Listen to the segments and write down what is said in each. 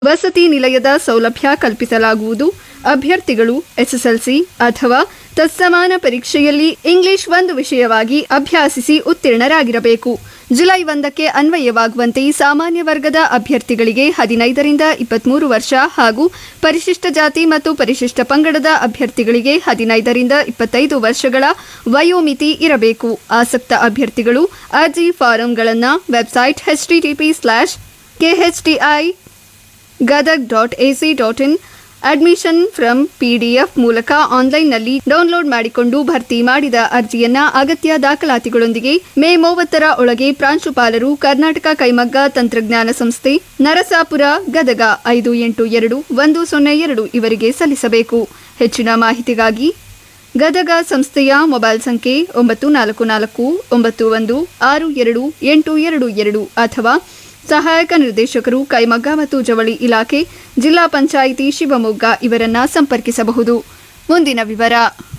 ವಸತಿ ನಿಲಯದ ಸೌಲಭ್ಯ ಕಲ್ಪಿಸಲಾಗುವುದು ಅಭ್ಯರ್ಥಿಗಳು ಎಸ್ಎಸ್ಎಲ್ಸಿ ಅಥವಾ ತತ್ಸಮಾನ ಪರೀಕ್ಷೆಯಲ್ಲಿ ಇಂಗ್ಲಿಷ್ ಒಂದು ವಿಷಯವಾಗಿ ಅಭ್ಯಾಸಿಸಿ ಉತ್ತೀರ್ಣರಾಗಿರಬೇಕು ಜುಲೈ ಒಂದಕ್ಕೆ ಅನ್ವಯವಾಗುವಂತೆ ಸಾಮಾನ್ಯ ವರ್ಗದ ಅಭ್ಯರ್ಥಿಗಳಿಗೆ ಹದಿನೈದರಿಂದ ಇಪ್ಪತ್ಮೂರು ವರ್ಷ ಹಾಗೂ ಪರಿಶಿಷ್ಟ ಜಾತಿ ಮತ್ತು ಪರಿಶಿಷ್ಟ ಪಂಗಡದ ಅಭ್ಯರ್ಥಿಗಳಿಗೆ ಹದಿನೈದರಿಂದ ಇಪ್ಪತ್ತೈದು ವರ್ಷಗಳ ವಯೋಮಿತಿ ಇರಬೇಕು ಆಸಕ್ತ ಅಭ್ಯರ್ಥಿಗಳು ಅರ್ಜಿ ಫಾರಂಗಳನ್ನು website HTTP slash KHTI Gadag dot AC dot in admission from PDF ಮೂಲಕ ಆನ್ಲೈನ್ನಲ್ಲಿ ಡೌನ್ಲೋಡ್ ಮಾಡಿಕೊಂಡು ಭರ್ತಿ ಮಾಡಿದ ಅರ್ಜಿಯನ್ನ ಅಗತ್ಯ ದಾಖಲಾತಿಗಳೊಂದಿಗೆ ಮೇ ಮೂವತ್ತರ ಒಳಗೆ ಪ್ರಾಂಶುಪಾಲರು ಕರ್ನಾಟಕ ಕೈಮಗ್ಗ ತಂತ್ರಜ್ಞಾನ ಸಂಸ್ಥೆ ನರಸಾಪುರ ಗದಗ ಐದು ಎಂಟು ಎರಡು ಒಂದು ಸೊನ್ನೆ ಎರಡು ಇವರಿಗೆ ಸಲ್ಲಿಸಬೇಕು ಹೆಚ್ಚಿನ ಮಾಹಿತಿಗಾಗಿ ಗದಗ ಸಂಸ್ಥೆಯ ಮೊಬೈಲ್ ಸಂಖ್ಯೆ ಒಂಬತ್ತು ನಾಲ್ಕು ನಾಲ್ಕು ಒಂಬತ್ತು ಒಂದು ಆರು ಎರಡು ಎಂಟು ಎರಡು ಎರಡು ಅಥವಾ ಸಹಾಯಕ ನಿರ್ದೇಶಕರು ಕೈಮಗ್ಗ ಮತ್ತು ಜವಳಿ ಇಲಾಖೆ ಜಿಲ್ಲಾ ಪಂಚಾಯಿತಿ ಶಿವಮೊಗ್ಗ ಇವರನ್ನ ಸಂಪರ್ಕಿಸಬಹುದು ಮುಂದಿನ ವಿವರ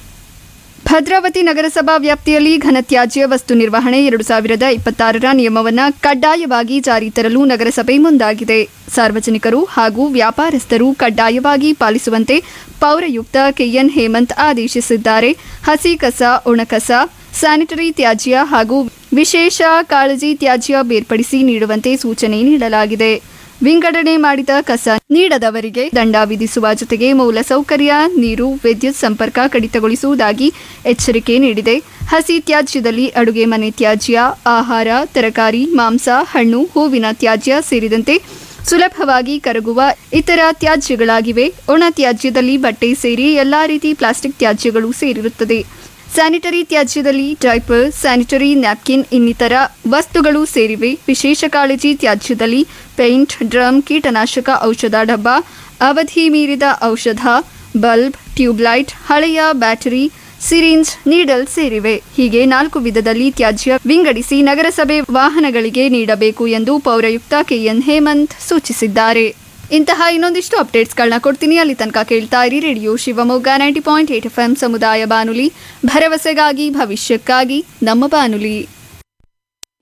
ಭದ್ರಾವತಿ ನಗರಸಭಾ ವ್ಯಾಪ್ತಿಯಲ್ಲಿ ಘನತ್ಯಾಜ್ಯ ವಸ್ತು ನಿರ್ವಹಣೆ ಎರಡು ಸಾವಿರದ ಇಪ್ಪತ್ತಾರರ ನಿಯಮವನ್ನು ಕಡ್ಡಾಯವಾಗಿ ಜಾರಿ ತರಲು ನಗರಸಭೆ ಮುಂದಾಗಿದೆ ಸಾರ್ವಜನಿಕರು ಹಾಗೂ ವ್ಯಾಪಾರಸ್ಥರು ಕಡ್ಡಾಯವಾಗಿ ಪಾಲಿಸುವಂತೆ ಪೌರಯುಕ್ತ ಕೆಎನ್ ಹೇಮಂತ್ ಆದೇಶಿಸಿದ್ದಾರೆ ಹಸಿ ಕಸ ಒಣಕಸ ಸ್ಯಾನಿಟರಿ ತ್ಯಾಜ್ಯ ಹಾಗೂ ವಿಶೇಷ ಕಾಳಜಿ ತ್ಯಾಜ್ಯ ಬೇರ್ಪಡಿಸಿ ನೀಡುವಂತೆ ಸೂಚನೆ ನೀಡಲಾಗಿದೆ ವಿಂಗಡಣೆ ಮಾಡಿದ ಕಸ ನೀಡದವರಿಗೆ ದಂಡ ವಿಧಿಸುವ ಜೊತೆಗೆ ಮೂಲಸೌಕರ್ಯ ನೀರು ವಿದ್ಯುತ್ ಸಂಪರ್ಕ ಕಡಿತಗೊಳಿಸುವುದಾಗಿ ಎಚ್ಚರಿಕೆ ನೀಡಿದೆ ಹಸಿ ತ್ಯಾಜ್ಯದಲ್ಲಿ ಅಡುಗೆ ಮನೆ ತ್ಯಾಜ್ಯ ಆಹಾರ ತರಕಾರಿ ಮಾಂಸ ಹಣ್ಣು ಹೂವಿನ ತ್ಯಾಜ್ಯ ಸೇರಿದಂತೆ ಸುಲಭವಾಗಿ ಕರಗುವ ಇತರ ತ್ಯಾಜ್ಯಗಳಾಗಿವೆ ಒಣ ತ್ಯಾಜ್ಯದಲ್ಲಿ ಬಟ್ಟೆ ಸೇರಿ ಎಲ್ಲಾ ರೀತಿ ಪ್ಲಾಸ್ಟಿಕ್ ತ್ಯಾಜ್ಯಗಳು ಸೇರಿರುತ್ತದೆ ಸ್ಯಾನಿಟರಿ ತ್ಯಾಜ್ಯದಲ್ಲಿ ಡೈಪರ್ ಸ್ಯಾನಿಟರಿ ನ್ಯಾಪ್ಕಿನ್ ಇನ್ನಿತರ ವಸ್ತುಗಳು ಸೇರಿವೆ ವಿಶೇಷ ಕಾಳಜಿ ತ್ಯಾಜ್ಯದಲ್ಲಿ ಪೇಂಟ್ ಡ್ರಮ್ ಕೀಟನಾಶಕ ಔಷಧ ಡಬ್ಬ ಅವಧಿ ಮೀರಿದ ಔಷಧ ಬಲ್ಬ್ ಟ್ಯೂಬ್ಲೈಟ್ ಹಳೆಯ ಬ್ಯಾಟರಿ ಸಿರಿಂಜ್ ನೀಡಲ್ ಸೇರಿವೆ ಹೀಗೆ ನಾಲ್ಕು ವಿಧದಲ್ಲಿ ತ್ಯಾಜ್ಯ ವಿಂಗಡಿಸಿ ನಗರಸಭೆ ವಾಹನಗಳಿಗೆ ನೀಡಬೇಕು ಎಂದು ಪೌರಾಯುಕ್ತ ಕೆಎನ್ ಹೇಮಂತ್ ಸೂಚಿಸಿದ್ದಾರೆ ಇಂತಹ ಇನ್ನೊಂದಿಷ್ಟು ಅಪ್ಡೇಟ್ಸ್ಗಳನ್ನ ಕೊಡ್ತೀನಿ ಅಲ್ಲಿ ತನಕ ಕೇಳ್ತಾ ಇರಿ radio Shivamogga ninety point eight F M ಸಮುದಾಯ ಬಾನುಲಿ ಭರವಸೆಗಾಗಿ ಭವಿಷ್ಯಕ್ಕಾಗಿ ನಮ್ಮ ಬಾನುಲಿ